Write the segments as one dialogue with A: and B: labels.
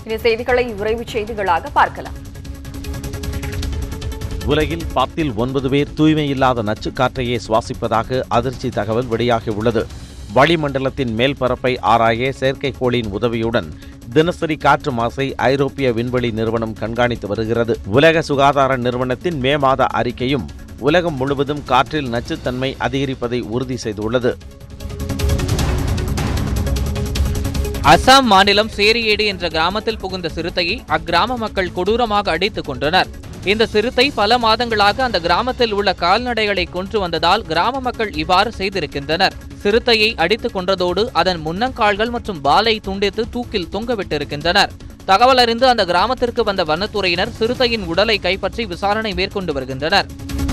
A: இனி செய்திகளை விரைவுச் செய்திகளாக பார்க்கலாம்
B: உலகில் பத்தில் ஒன்பது பேர் தூய்மையில்லாத நச்சு காற்றையே சுவாசிப்பதாக அதிர்ச்சி தகவல் வெளியாகியுள்ளது வளிமண்டலத்தின் மேல் பரப்பை ஆராய செயற்கைக்கோளின் உதவியுடன் தினசரி காற்று மாசை ஐரோப்பிய விண்வெளி நிறுவனம் கண்காணித்து வருகிறது உலக சுகாதார நிறுவனத்தின் மே மாத அறிக்கையும் உலகம் முழுவதும் காற்றில் நச்சுத்தன்மை அதிகரிப்பதை உறுதி செய்துள்ளது
C: அசாம் மாநிலம் சேரியேடு என்ற கிராமத்தில் புகுந்த சிறுத்தையை அக்கிராம மக்கள் கொடூரமாக அடித்துக் கொன்றனர் இந்த சிறுத்தை பல மாதங்களாக அந்த கிராமத்தில் உள்ள கால்நடைகளை கொன்று வந்ததால் கிராம மக்கள் இவ்வாறு செய்திருக்கின்றனர் சிறுத்தையை அடித்துக் கொன்றதோடு அதன் முன்னங்கால்கள் மற்றும் வாலை துண்டித்து தூக்கில் தொங்கவிட்டிருக்கின்றனர் தகவல் அறிந்து அந்த கிராமத்திற்கு வந்த வனத்துறையினர் சிறுத்தையின் உடலை கைப்பற்றி விசாரணை மேற்கொண்டு வருகின்றனர்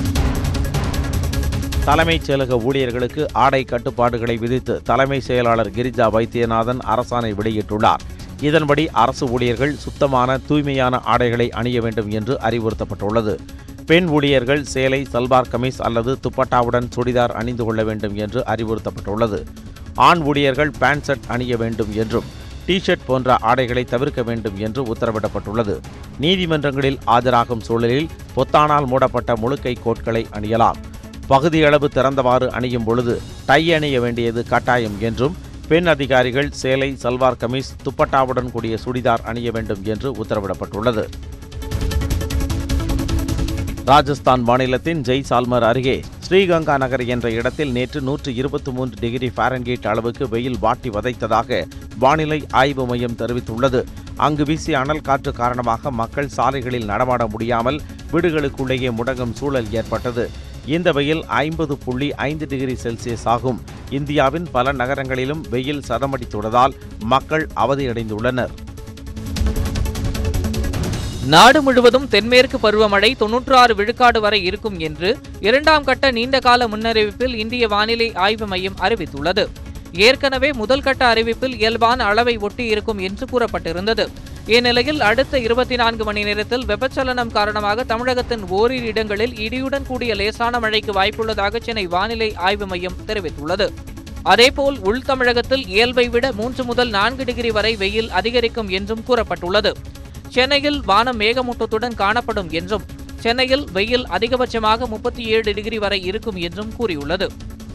B: தலைமைச் செயலக ஊழியர்களுக்கு ஆடை கட்டுப்பாடுகளை விதித்து தலைமை செயலாளர் கிரிஜா வைத்தியநாதன் அரசாணை வெளியிட்டுள்ளார் இதன்படி அரசு ஊழியர்கள் சுத்தமான தூய்மையான ஆடைகளை அணிய வேண்டும் என்று அறிவுறுத்தப்பட்டுள்ளது பெண் ஊழியர்கள் சேலை சல்வார் கமீஸ் அல்லது துப்பட்டாவுடன் சுடிதார் அணிந்து கொள்ள வேண்டும் என்று அறிவுறுத்தப்பட்டுள்ளது ஆண் ஊழியர்கள் பேண்ட் ஷர்ட் அணிய வேண்டும் என்றும் டி ஷர்ட் போன்ற ஆடைகளை தவிர்க்க வேண்டும் என்று உத்தரவிடப்பட்டுள்ளது நீதிமன்றங்களில் ஆஜராகும் சூழலில் பொத்தானால் மூடப்பட்ட முழுக்கை கோட்களை அணியலாம் பகுதியளவு திறந்தவாறு அணியும் பொழுது டை அணிய வேண்டியது கட்டாயம் என்றும் பெண் அதிகாரிகள் சேலை சல்வார் கமீஸ் துப்பட்டாவுடன் கூடிய சுடிதார் அணிய வேண்டும் என்று உத்தரவிடப்பட்டுள்ளது ராஜஸ்தான் மாநிலத்தின் ஜெய்சால்மர் அருகே ஸ்ரீகங்கா நகர் என்ற இடத்தில் நேற்று நூற்று இருபத்தி மூன்று டிகிரி ஃபாரன்ஹீட் அளவுக்கு வெயில் வாட்டி வதைத்ததாக வானிலை ஆய்வு மையம் தெரிவித்துள்ளது அங்கு வீசிய அனல் காற்று காரணமாக மக்கள் சாலைகளில் நடமாட முடியாமல் வீடுகளுக்குள்ளேயே முடங்கும் சூழல் ஏற்பட்டது இந்த வெயில் ஐம்பது புள்ளி ஐந்து டிகிரி செல்சியஸ் ஆகும் இந்தியாவின் பல நகரங்களிலும் வெயில் சதமடித்துள்ளதால் மக்கள் அவதியடைந்துள்ளனர்
C: நாடு முழுவதும் தென்மேற்கு பருவமழை தொன்னூற்று ஆறு விழுக்காடு வரை இருக்கும் என்று இரண்டாம் கட்ட நீண்டகால முன்னறிவிப்பில் இந்திய வானிலை ஆய்வு மையம் அறிவித்துள்ளது ஏற்கனவே முதல் கட்ட அறிவிப்பில் இயல்பான அளவை ஒட்டி இருக்கும் என்று கூறப்பட்டிருந்தது இந்நிலையில் அடுத்த இருபத்தி நான்கு மணி நேரத்தில் வெப்பச்சலனம் காரணமாக தமிழகத்தின் ஓரிரு இடங்களில் இடியுடன் கூடிய லேசான மழைக்கு வாய்ப்புள்ளதாக சென்னை வானிலை ஆய்வு மையம் தெரிவித்துள்ளது அதேபோல் உள் தமிழகத்தில் இயல்பை விட மூன்று முதல் நான்கு டிகிரி வரை வெயில் அதிகரிக்கும் என்றும் கூறப்பட்டுள்ளது சென்னையில் வானம் மேகமூட்டத்துடன் காணப்படும் என்றும் சென்னையில் வெயில் அதிகபட்சமாக முப்பத்தி ஏழு டிகிரி வரை இருக்கும் என்றும் கூறியுள்ளது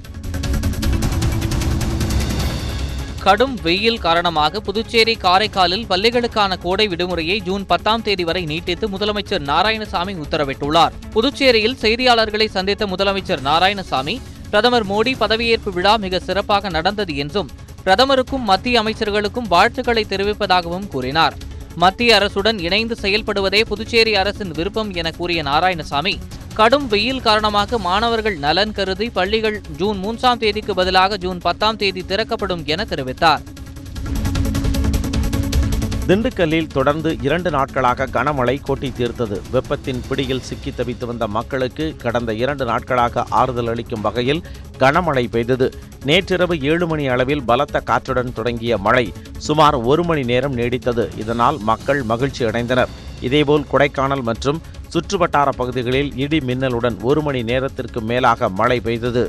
C: கடும் வெயில் காரணமாக புதுச்சேரி காரைக்காலில் பள்ளிகளுக்கான கோடை விடுமுறையை ஜூன் பத்தாம் தேதி வரை நீட்டித்து முதலமைச்சர் நாராயணசாமி உத்தரவிட்டுள்ளார் புதுச்சேரியில் செய்தியாளர்களை சந்தித்த முதலமைச்சர் நாராயணசாமி பிரதமர் மோடி பதவியேற்பு விழா மிக சிறப்பாக நடந்தது என்றும் பிரதமருக்கும் மத்திய அமைச்சர்களுக்கும் வாழ்த்துக்களை தெரிவிப்பதாகவும் கூறினார் மத்திய அரசுடன் இணைந்து செயல்படுவதே புதுச்சேரி அரசின் விருப்பம் என கூறிய நாராயணசாமி கடும் வெயில் காரணமாக மாணவர்கள் நலன் கருதி பள்ளிகள் ஜூன் மூன்றாம் தேதிக்கு பதிலாக ஜூன் பத்தாம் தேதி திறக்கப்படும் என தெரிவித்தார்
B: திண்டுக்கல்லில் தொடர்ந்து இரண்டு நாட்களாக கனமழை கொட்டி தீர்த்தது வெப்பத்தின் பிடியில் சிக்கி தவித்து வந்த மக்களுக்கு கடந்த இரண்டு நாட்களாக ஆறுதல் அளிக்கும் வகையில் கனமழை பெய்தது நேற்றிரவு ஏழு மணி அளவில் பலத்த காற்றுடன் தொடங்கிய மழை சுமார் ஒரு மணி நேரம் நீடித்தது இதனால் மக்கள் மகிழ்ச்சி அடைந்தனர் இதேபோல் கொடைக்கானல் மற்றும் சுற்றுவட்டார பகுதிகளில் இடி மின்னலுடன் ஒரு மணி நேரத்திற்கு மேலாக மழை பெய்தது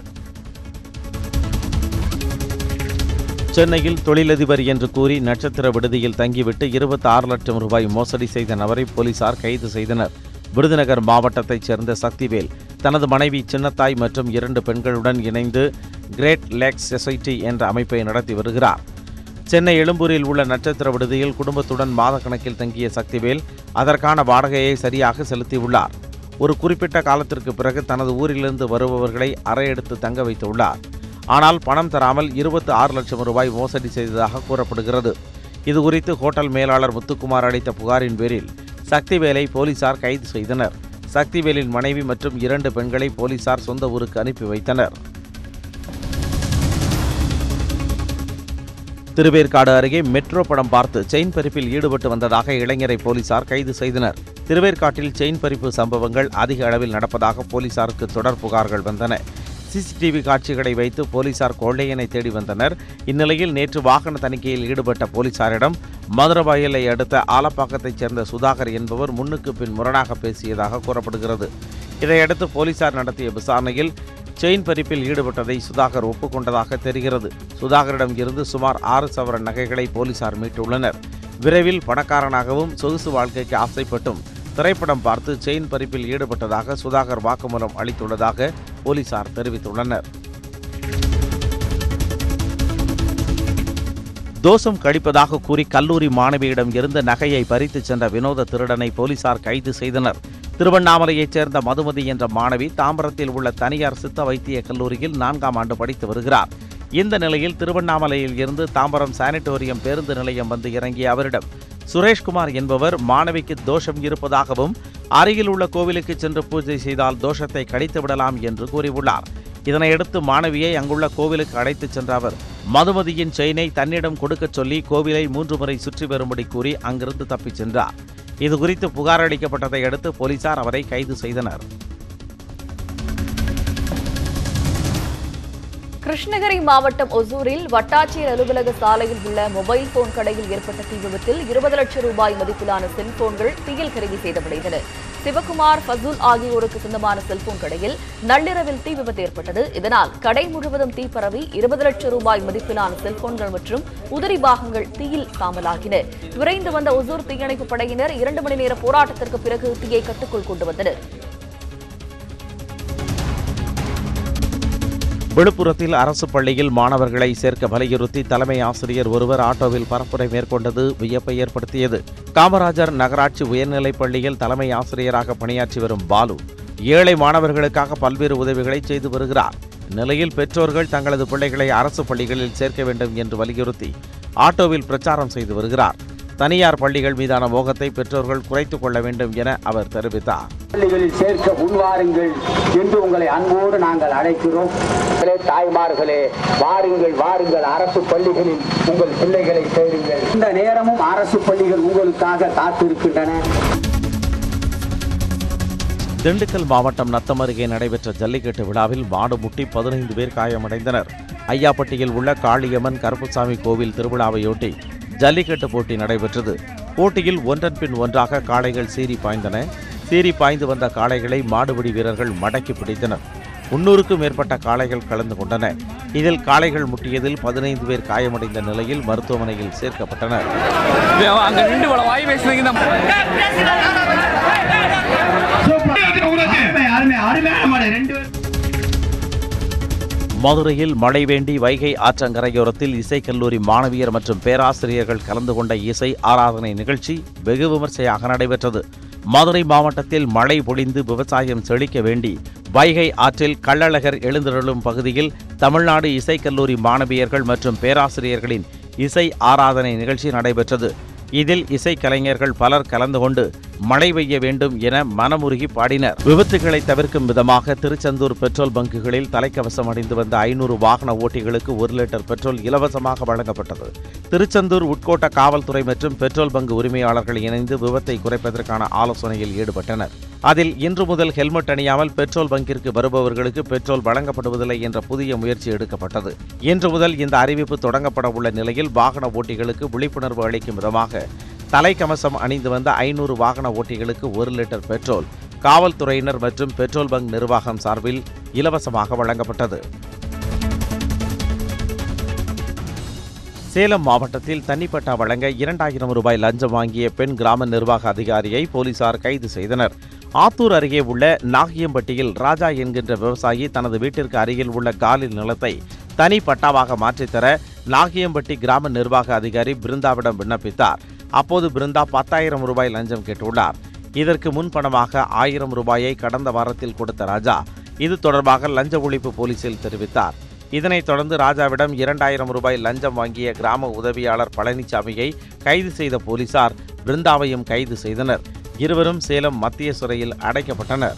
B: சென்னையில் தொழிலதிபர் என்று கூறி நட்சத்திர விடுதியில் தங்கிவிட்டு இருபத்தி ஆறு லட்சம் ரூபாய் மோசடி செய்த நபரை போலீசார் கைது செய்தனர் விருதுநகர் மாவட்டத்தைச் சேர்ந்த சக்திவேல் தனது மனைவி சின்னத்தாய் மற்றும் இரண்டு பெண்களுடன் இணைந்து கிரேட் லேக்ஸ் சொசைட்டி என்ற அமைப்பை நடத்தி வருகிறார் சென்னை எழும்பூரில் உள்ள நட்சத்திர விடுதியில் குடும்பத்துடன் மாதக்கணக்கில் தங்கிய சக்திவேல் அதற்கான வாடகையை சரியாக செலுத்தியுள்ளார் ஒரு குறிப்பிட்ட காலத்திற்கு பிறகு தனது ஊரிலிருந்து வருபவர்களை அறையெடுத்து தங்க வைத்துள்ளார் ஆனால் பணம் தராமல் இருபத்தி ஆறு லட்சம் ரூபாய் மோசடி செய்ததாக கூறப்படுகிறது இது குறித்து ஹோட்டல் மேலாளர் முத்துக்குமார் அளித்த புகாரின் பேரில் சக்திவேலை போலீசார் கைது செய்தனர் சக்திவேலின் மனைவி மற்றும் இரண்டு பெண்களை போலீசார் சொந்த ஊருக்கு அனுப்பி வைத்தனர் திருவேற்காடு அருகே மெட்ரோ படம் பார்த்து செயின் பறிப்பில் ஈடுபட்டு வந்ததாக இளைஞரை போலீசார் கைது செய்தனர் திருவேற்காட்டில் செயின் பறிப்பு சம்பவங்கள் அதிக அளவில் நடப்பதாக போலீசாருக்கு தொடர் புகார்கள் வந்தன சிசிடிவி காட்சிகளை வைத்து போலீசார் கொள்ளையனை தேடி வந்தனர் இந்நிலையில் நேற்று வாகன தணிக்கையில் ஈடுபட்ட போலீசாரிடம் மதுரவாயலை அடுத்த ஆலப்பாக்கத்தைச் சேர்ந்த சுதாகர் என்பவர் முன்னுக்கு பின் முரணாக பேசியதாக கூறப்படுகிறது இதையடுத்து போலீசார் நடத்திய விசாரணையில் செயின் பறிப்பில் ஈடுபட்டதை சுதாகர் ஒப்புக்கொண்டதாக தெரிகிறது சுதாகரிடம் இருந்து சுமார் ஆறு சவரன் நகைகளை போலீசார் மீட்டுள்ளனர் விரைவில் பணக்காரனாகவும் சொகுசு வாழ்க்கைக்கு ஆசைப்பட்டும் திரைப்படம் பார்த்து செயின் பறிப்பில் ஈடுபட்டதாக சுதாகர் வாக்குமூலம் அளித்துள்ளதாக போலீசார் தெரிவித்துள்ளனர் தோஷம் கழிப்பதாக கூறி கல்லூரி மாணவியிடம் இருந்த நகையை பறித்துச் சென்ற வினோத திருடனை போலீசார் கைது செய்தனர் திருவண்ணாமலையைச் சேர்ந்த மதுமதி என்ற மாணவி தாம்பரத்தில் உள்ள தனியார் சித்த வைத்திய கல்லூரியில் நான்காம் ஆண்டு படித்து வருகிறார் இந்த நிலையில் திருவண்ணாமலையில் இருந்து தாம்பரம் சானிட்டோரியம் பேருந்து நிலையம் வந்து இறங்கிய அவரிடம் சுரேஷ்குமார் என்பவர் மாணவிக்கு தோஷம் இருப்பதாகவும் அருகில் உள்ள கோவிலுக்கு சென்று பூஜை செய்தால் தோஷத்தை கழித்து விடலாம் என்று கூறியுள்ளார் இதனையடுத்து மாணவியை அங்குள்ள கோவிலுக்கு அழைத்துச் சென்ற அவர் மதுமதியின் செயினை தன்னிடம் கொடுக்கச் சொல்லி கோவிலை மூன்று முறை சுற்றி வரும்படி கூறி அங்கிருந்து தப்பிச் சென்றார் இதுகுறித்து புகார் அளிக்கப்பட்டதை அடுத்து போலீசார் அவரை கைது செய்தனர்
A: கிருஷ்ணகிரி மாவட்டம் ஒசூரில் வட்டாட்சியர் அலுவலக சாலையில் உள்ள மொபைல் போன் கடையில் ஏற்பட்ட தீ விபத்தில் இருபது லட்சம் ரூபாய் மதிப்பிலான செல்போன்கள் தீயில் கருகி சேதமடைந்தன சிவகுமார் ஃபசூல் ஆகியோருக்கு சொந்தமான செல்போன் கடையில் நள்ளிரவில் தீ விபத்து ஏற்பட்டது இதனால் கடை முழுவதும் தீ பரவி இருபது லட்சம் ரூபாய் மதிப்பிலான செல்போன்கள் மற்றும் உதிரி பாகங்கள் தீயில் சாம்பலாகின விரைந்து வந்த ஒசூர் தீயணைப்பு படையினர் இரண்டு மணி நேர போராட்டத்திற்கு பிறகு தீயை கட்டுக்குள் கொண்டு வந்தனர்
B: விழுப்புரத்தில் அரசு பள்ளியில் மாணவர்களை சேர்க்க வலியுறுத்தி தலைமை ஆசிரியர் ஒருவர் ஆட்டோவில் பரப்புரை மேற்கொண்டது வியப்பை ஏற்படுத்தியது காமராஜர் நகராட்சி உயர்நிலைப் பள்ளியில் தலைமை ஆசிரியராக பணியாற்றி வரும் பாலு ஏழை மாணவர்களுக்காக பல்வேறு உதவிகளை செய்து வருகிறார் நிலையில் பெற்றோர்கள் தங்களது பிள்ளைகளை அரசு பள்ளிகளில் சேர்க்க வேண்டும் என்று வலியுறுத்தி ஆட்டோவில் பிரச்சாரம் செய்து வருகிறார் தனியார் பள்ளிகள் மீதான மோகத்தை பெற்றோர்கள் குறைத்துக் கொள்ள வேண்டும் என அவர் தெரிவித்தார்
D: பள்ளிகளில் சேர்க்க முன்வாருங்கள் என்று உங்களை அன்போடு நாங்கள் அழைக்கிறோம் மக்களே, தாய்மார்களே வாருங்கள் வாருங்கள் அரசு பள்ளிகளில் உங்கள் பிள்ளைகளை சேருங்கள் இந்த நேரமும் அரசு பள்ளிகள் உங்களுக்காக காத்திருக்கின்றன
B: திண்டுக்கல் மாவட்டம் நத்தம் அருகே நடைபெற்ற ஜல்லிக்கட்டு விழாவில் மாடு முட்டி பதினைந்து பேர் காயமடைந்தனர் ஐயாப்பட்டியில் உள்ள காளியம்மன் கருப்புசாமி கோவில் திருவிழாவையொட்டி ஜல்லிக்கட்டு போட்டி நடைபெற்றது போட்டியில் ஒன்றன் பின் ஒன்றாக காளைகள் சீறி பாய்ந்தன சீறி பாய்ந்து வந்த காளைகளை மாடுபிடி வீரர்கள் மடக்கி பிடித்தனர் முன்னூறுக்கும் மேற்பட்ட காளைகள் கலந்து கொண்டன இதில் காளைகள் முட்டியதில் பதினைந்து பேர் காயமடைந்த நிலையில் மருத்துவமனையில் சேர்க்கப்பட்டனர்
E: அங்க நின்று இவ்வளவு வாய் பேசுறீங்க இந்த
B: மதுரையில் மழை வேண்டி வைகை ஆற்றங்கரையோரத்தில் இசைக்கல்லூரி மாணவியர் மற்றும் பேராசிரியர்கள் கலந்து கொண்ட இசை ஆராதனை நிகழ்ச்சி வெகு விமர்சையாக நடைபெற்றது மதுரை மாவட்டத்தில் மழை பொழிந்து விவசாயம் செழிக்க வேண்டி வைகை ஆற்றில் கள்ளழகர் எழுந்தருளும் பகுதியில் தமிழ்நாடு இசைக்கல்லூரி மாணவியர்கள் மற்றும் பேராசிரியர்களின் இசை ஆராதனை நிகழ்ச்சி நடைபெற்றது இதில் இசைக்கலைஞர்கள் பலர் கலந்து கொண்டு மழை பெய்ய வேண்டும் என மனமுருகி பாடினர் விபத்துகளை தவிர்க்கும் விதமாக திருச்செந்தூர் பெட்ரோல் பங்குகளில் தலைக்கவசம் அணிந்து வந்த ஐநூறு வாகன ஓட்டிகளுக்கு ஒரு லிட்டர் பெட்ரோல் இலவசமாக வழங்கப்பட்டது திருச்செந்தூர் உட்கோட்ட காவல்துறை மற்றும் பெட்ரோல் பங்கு உரிமையாளர்கள் இணைந்து விபத்தை குறைப்பதற்கான ஆலோசனையில் ஈடுபட்டனர் அதில் இன்று முதல் ஹெல்மெட் அணியாமல் பெட்ரோல் பங்கிற்கு வருபவர்களுக்கு பெட்ரோல் வழங்கப்படுவதில்லை என்ற புதிய முயற்சி எடுக்கப்பட்டது இன்று முதல் இந்த அறிவிப்பு தொடங்கப்பட உள்ள நிலையில் வாகன ஓட்டிகளுக்கு விழிப்புணர்வு அளிக்கும் விதமாக தலைக்கவசம் அணிந்து வந்த ஐநூறு வாகன ஓட்டிகளுக்கு ஒரு லிட்டர் பெட்ரோல் காவல்துறையினர் மற்றும் பெட்ரோல் பங்க் நிர்வாகம் சார்பில் இலவசமாக வழங்கப்பட்டது சேலம் மாவட்டத்தில் தண்ணிப்பட்டா வழங்க இரண்டாயிரம் ரூபாய் லஞ்சம் வாங்கிய பெண் கிராம நிர்வாக அதிகாரியை போலீசார் கைது செய்தனர் ஆத்தூர் அருகே உள்ள நாகியம்பட்டியில் ராஜா என்கின்ற விவசாயி தனது வீட்டிற்கு அருகில் உள்ள காலில் நிலத்தை தனி பட்டாவாக மாற்றித்தர நாகியம்பட்டி கிராம நிர்வாக அதிகாரி பிருந்தாவிடம் விண்ணப்பித்தார் அப்போது பிருந்தா பத்தாயிரம் ரூபாய் லஞ்சம் கேட்டுள்ளார் இதற்கு முன்பணமாக ஆயிரம் ரூபாயை கடந்த வாரத்தில் கொடுத்த ராஜா இது தொடர்பாக லஞ்ச ஒழிப்பு போலீசில் தெரிவித்தார் இதனைத் தொடர்ந்து ராஜாவிடம் இரண்டாயிரம் ரூபாய் லஞ்சம் வாங்கிய கிராம உதவியாளர் பழனிசாமியை கைது செய்த போலீசார் பிருந்தாவையும் கைது செய்தனர் இருவரும் சேலம் மத்திய சிறையில் அடைக்கப்பட்டனர்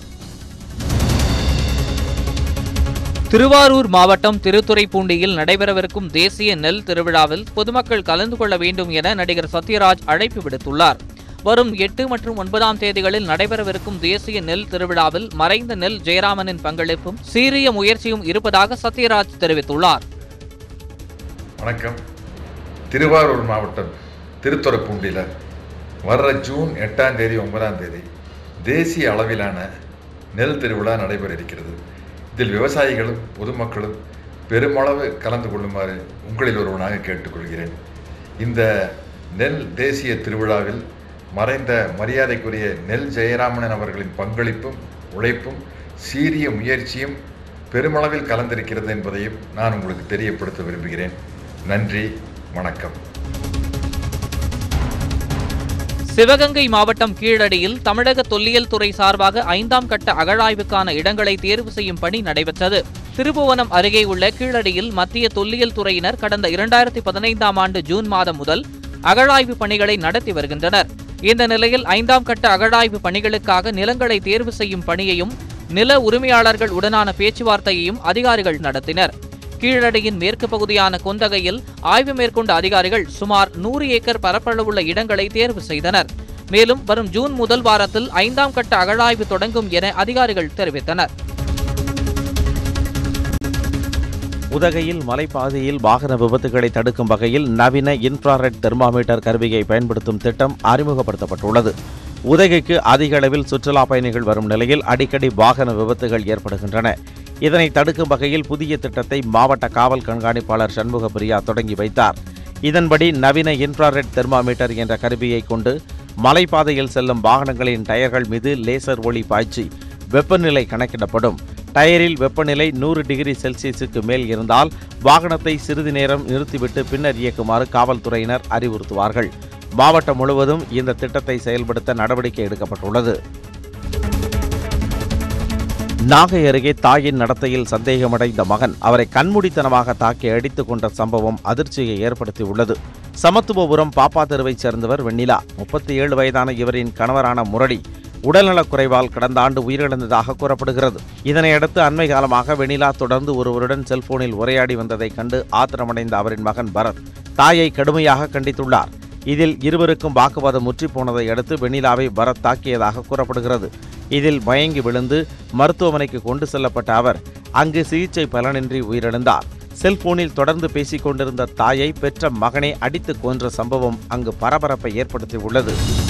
C: திருவாரூர் மாவட்டம் திருத்துறைப்பூண்டியில் நடைபெறவிருக்கும் தேசிய நெல் திருவிழாவில் பொதுமக்கள் கலந்து கொள்ள வேண்டும் என நடிகர் சத்யராஜ் அழைப்பு விடுத்துள்ளார் வரும் எட்டு மற்றும் ஒன்பதாம் தேதிகளில் நடைபெறவிருக்கும் தேசிய நெல் திருவிழாவில் மறைந்த நெல் ஜெயராமனின் பங்களிப்பும் சீரிய முயற்சியும் இருப்பதாக சத்யராஜ் தெரிவித்துள்ளார்
F: வணக்கம் திருவாரூர் மாவட்டம் திருத்துறைப்பூண்டியில் வர்ற ஜூன் எட்டாம் தேதி ஒன்பதாம் தேதி தேசிய அளவிலான நெல் திருவிழா நடைபெற இருக்கிறது இதில் விவசாயிகளும் பொதுமக்களும் பெருமளவு கலந்து கொள்ளுமாறு உங்களில் ஒருவனாக கேட்டுக்கொள்கிறேன் இந்த நெல் தேசிய திருவிழாவில் மறைந்த மரியாதைக்குரிய நெல் ஜெயராமன் அவர்களின் பங்களிப்பும் உழைப்பும் சீரிய முயற்சியும் பெருமளவில் கலந்திருக்கிறது என்பதையும் நான் உங்களுக்கு தெரியப்படுத்த விரும்புகிறேன் நன்றி வணக்கம்
C: சிவகங்கை மாவட்டம் கீழடியில் தமிழக தொல்லியல் துறை சார்பாக ஐந்தாம் கட்ட அகழாய்வுக்கான இடங்களை தேர்வு செய்யும் பணி நடைபெற்றது திருபுவனம் அருகே உள்ள கீழடியில் மத்திய தொல்லியல் துறையினர் கடந்த இரண்டாயிரத்தி பதினைந்தாம் ஆண்டு ஜூன் மாதம் முதல் அகழாய்வு பணிகளை நடத்தி வருகின்றனர் இந்த நிலையில் ஐந்தாம் கட்ட அகழாய்வு பணிகளுக்காக நிலங்களை தேர்வு செய்யும் பணியையும் நில உரிமையாளர்கள் உடனான பேச்சுவார்த்தையையும் அதிகாரிகள் நடத்தினர் கீழடியின் மேற்கு பகுதியான கொந்தகையில் ஆய்வு மேற்கொண்ட அதிகாரிகள் சுமார் நூறு ஏக்கர் பரப்பளவுள்ள இடங்களை தேர்வு செய்தனர் மேலும் வரும் ஜூன் முதல் வாரத்தில் ஐந்தாம் கட்ட அகழாய்வு தொடங்கும் என அதிகாரிகள் தெரிவித்தனர்
B: உதகையில் மலைப்பாதையில் வாகன விபத்துகளை தடுக்கும் வகையில் நவீன இன்ஃப்ராரெட் தெர்மாமீட்டர் கருவியை பயன்படுத்தும் திட்டம் அறிமுகப்படுத்தப்பட்டுள்ளது உதகைக்கு அதிக அளவில் சுற்றுலா பயணிகள் வரும் நிலையில் அடிக்கடி வாகன விபத்துகள் ஏற்படுகின்றன இதனை தடுக்கும் வகையில் புதிய திட்டத்தை மாவட்ட காவல் கண்காணிப்பாளர் சண்முக பிரியா தொடங்கி வைத்தார் இதன்படி நவீன இன்ஃப்ராரெட் தெர்மாமீட்டர் என்ற கருவியை கொண்டு மலைப்பாதையில் செல்லும் வாகனங்களின் டயர்கள் மீது லேசர் ஒளி பாய்ச்சி வெப்பநிலை கணக்கிடப்படும் டயரில் வெப்பநிலை நூறு டிகிரி செல்சியஸுக்கு மேல் இருந்தால் வாகனத்தை சிறிது நேரம் நிறுத்திவிட்டு பின்னர் இயக்குமாறு காவல்துறையினர் அறிவுறுத்துவார்கள் மாவட்டம் முழுவதும் இந்த திட்டத்தை செயல்படுத்த நடவடிக்கை எடுக்கப்பட்டுள்ளது நாகை அருகே தாயின் நடத்தையில் சந்தேகமடைந்த மகன் அவரை கண்மூடித்தனமாக தாக்கி அடித்துக் கொண்ட சம்பவம் அதிர்ச்சியை ஏற்படுத்தியுள்ளது சமத்துவபுரம் பாப்பா தெருவைச் சேர்ந்தவர் வெண்ணிலா முப்பத்தி ஏழு வயதான இவரின் கணவரான முரளி உடல்நலக் குறைவால் கடந்த ஆண்டு உயிரிழந்ததாக கூறப்படுகிறது இதனையடுத்து அண்மை காலமாக வெண்ணிலா தொடர்ந்து ஒருவருடன் செல்போனில் உரையாடி வந்ததைக் கண்டு ஆத்திரமடைந்த அவரின் மகன் பரத் தாயை கடுமையாக கண்டித்துள்ளார் இதில் இருவருக்கும் வாக்குவாதம் முற்றிப் போனதை அடுத்து வெண்ணிலாவை பரத் தாக்கியதாக கூறப்படுகிறது இதில் மயங்கி விழுந்து மருத்துவமனைக்கு கொண்டு செல்லப்பட்ட அவர் அங்கு சிகிச்சை பலனின்றி உயிரிழந்தார் செல்போனில் தொடர்ந்து பேசிக் கொண்டிருந்த தாயை பெற்ற மகனை அடித்து கொன்ற சம்பவம் அங்கு பரபரப்பை ஏற்படுத்தியுள்ளது